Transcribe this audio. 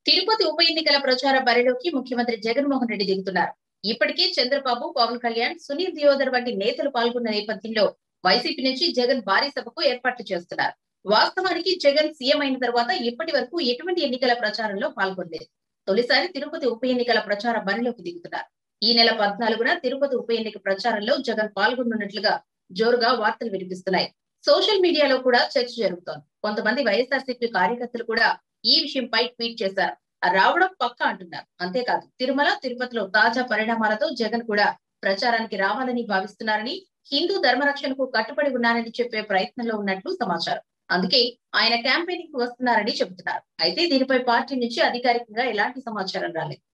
తిరుపతి ఉప ఎన్నికల ప్రచార బరిలోకి ముఖ్యమంత్రి జగన్మోహన్ రెడ్డి దిగుతున్నారు ఇప్పటికే చంద్రబాబు పవన్ కళ్యాణ్ సునీల్ దియోదర్ వంటి నేతలు పాల్గొన్న నేపథ్యంలో వైసీపీ నుంచి జగన్ భారీ సభకు ఏర్పాట్లు చేస్తున్నారు వాస్తవానికి జగన్ సీఎం అయిన తర్వాత ఇప్పటి వరకు ఎటువంటి ఎన్నికల ప్రచారంలో పాల్గొనలేదు తొలిసారి తిరుపతి ఉప ఎన్నికల ప్రచార బరిలోకి దిగుతున్నారు ఈ నెల పద్నాలుగున తిరుపతి ఉప ఎన్నిక ప్రచారంలో జగన్ పాల్గొనున్నట్లుగా జోరుగా వార్తలు వినిపిస్తున్నాయి సోషల్ మీడియాలో కూడా చర్చ జరుగుతోంది కొంతమంది వైఎస్ఆర్సీపీ కార్యకర్తలు కూడా ఈ విషయంపై ట్వీట్ చేశారు రావడం పక్క అంటున్నారు అంతేకాదు తిరుమల తిరుపతిలో తాజా పరిణామాలతో జగన్ కూడా ప్రచారానికి రావాలని భావిస్తున్నారని హిందూ ధర్మరక్షణకు కట్టుబడి ఉన్నారని చెప్పే ప్రయత్నంలో ఉన్నట్లు సమాచారం అందుకే ఆయన క్యాంపెయినింగ్ కు వస్తున్నారని చెబుతున్నారు అయితే దీనిపై పార్టీ నుంచి అధికారికంగా ఎలాంటి సమాచారం రాలేదు